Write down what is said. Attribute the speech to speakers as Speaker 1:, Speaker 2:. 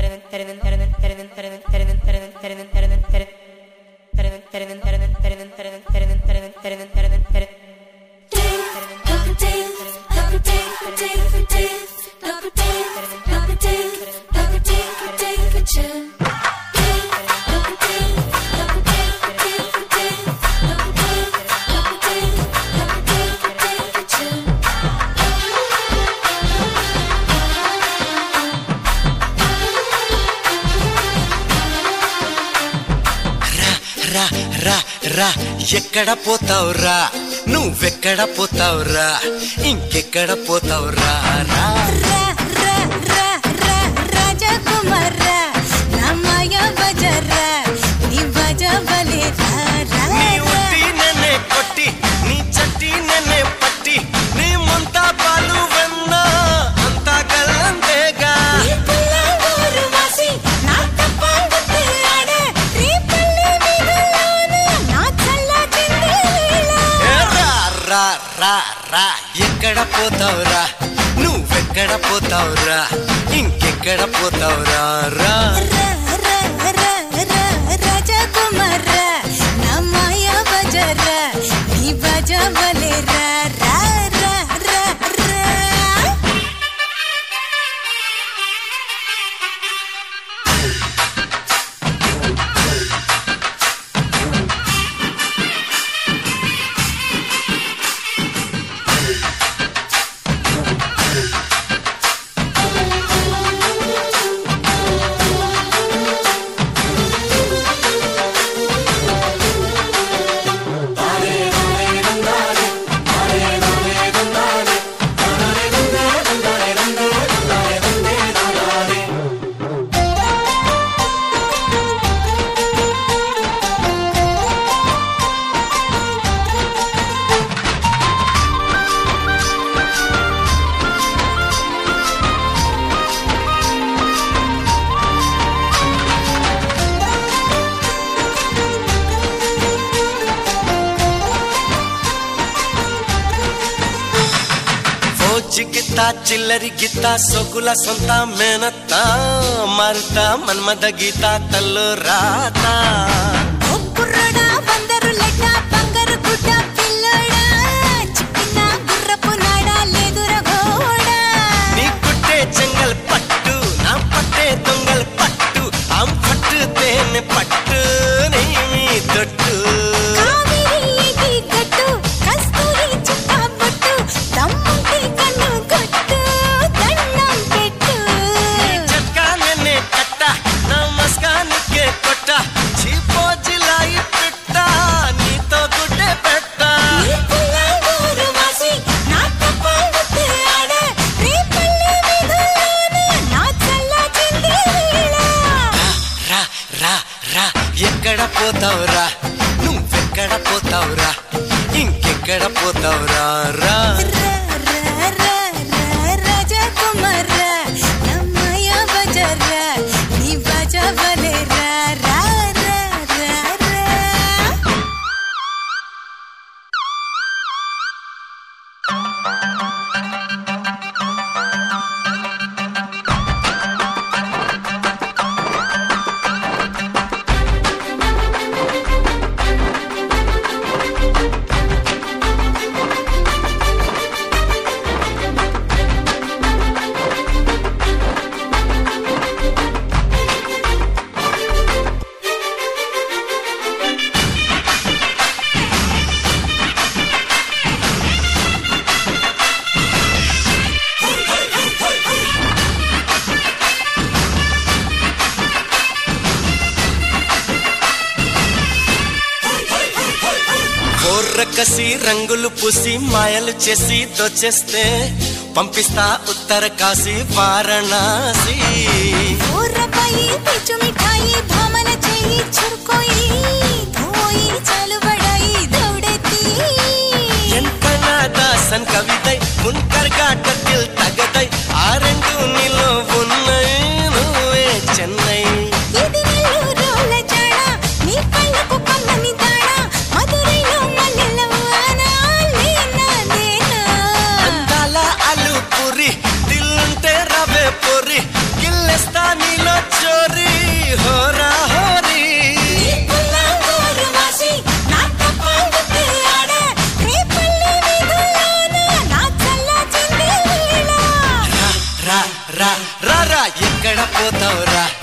Speaker 1: రా రా రా ఎక్కడ పోతావురా నువ్వెక్కడ పోతావురా ఇంకెక్కడ పోతావురా రా
Speaker 2: రా రా రా రా రాజకుమార నా మాయా బజారా నీ బజావలే రా రా
Speaker 1: నీ
Speaker 2: రా.
Speaker 1: ఉట్టి నన్నే కొట్టి నీ చట్టి నన్నే పట్టి నీ ముంత పాలు వెన్న అంతా గల్లంతేగా
Speaker 2: ఈ పిల్ల ఊరు వాసి నా తప్పాడుతూ ఆడే నీ పల్లె వీధుల్లోన నా చల్లటింది వేళ.
Speaker 1: ఏ రా రా రా రా ఎక్కడ పోతావురా నువ్వెక్కడ పోతావురా ఇంకెక్కడ పోతావురా రా
Speaker 2: రా రా రా రా రాజకుమార నా మాయా బజారా నీ బజావలే రా రా రా రా రా
Speaker 1: ఫోజి గిత్త చిల్లరి గిత్త సొగుల సొంత మేనత్త మరుత మన్మద గీత తల్లు రాత
Speaker 2: ఒక్కుర్రడా బందరు లెక్క బంగారు గుడ్డ పిల్లడా చిక్కిన గుర్రపు నాడా లేదుర ఘోడా
Speaker 1: నీ కుట్టే చెంగల్ పట్టు నా పట్టే దొంగల్ పట్టు ఆం పట్టు తేనె పట్టు నీ మీ తొట్టు
Speaker 2: కావేరి ఏటి గట్టు కస్తూరి చుక్క పట్టు దమ్ముంటే కన్ను కొట్టు దండం పెట్టు
Speaker 1: చట్కా నిన్నే కట్ట నమస్కానికే కొట్ట చీపో జిలాయి పిట్ట నీతో గుడ్డే పెట్ట
Speaker 2: ఈ పిల్ల ఊరు వాసి నా తప్పాడుతూ ఆడే నీ పల్లె వీధుల్లోన నా చల్లటింది వేళ
Speaker 1: రా రా రా ఎక్కడ పోతావురా నువ్వెక్కడ పోతావురా ఇంకెక్కడ పోతావురా రా
Speaker 2: రా రా రా రా రాజకుమార నా మాయా బజారా నీ బజావలే రా రా రా రా రా
Speaker 1: కోర్రకసి రంగులు పూసి మాయలు చేసి దోచేస్తే పంపిస్తా ఉత్తర కాశీ వారణాసి
Speaker 2: ఊర్రపాయి పిచ్చు మిఠాయి భామన చెయ్యి చురుకోయి ధోయి చలుబడాయి దౌడెత్తి
Speaker 1: ఎంత నాదాసన్ కవితై మున్కర్ ఘాటத்தில் తగదై ఆ రెండు నీలో ఉన్నాయి నువ్వే చెన్నై
Speaker 2: ఇది నెల్లూరుల జాడ నీ కళ్ళకు కమ్మని దాడ మధురైలో మల్లెల వాన లేనా లేనా
Speaker 1: అందాల అలు పురి దిల్లుంటే రవే పొరి గిల్లెస్తా నీలో చో చేస్తావురా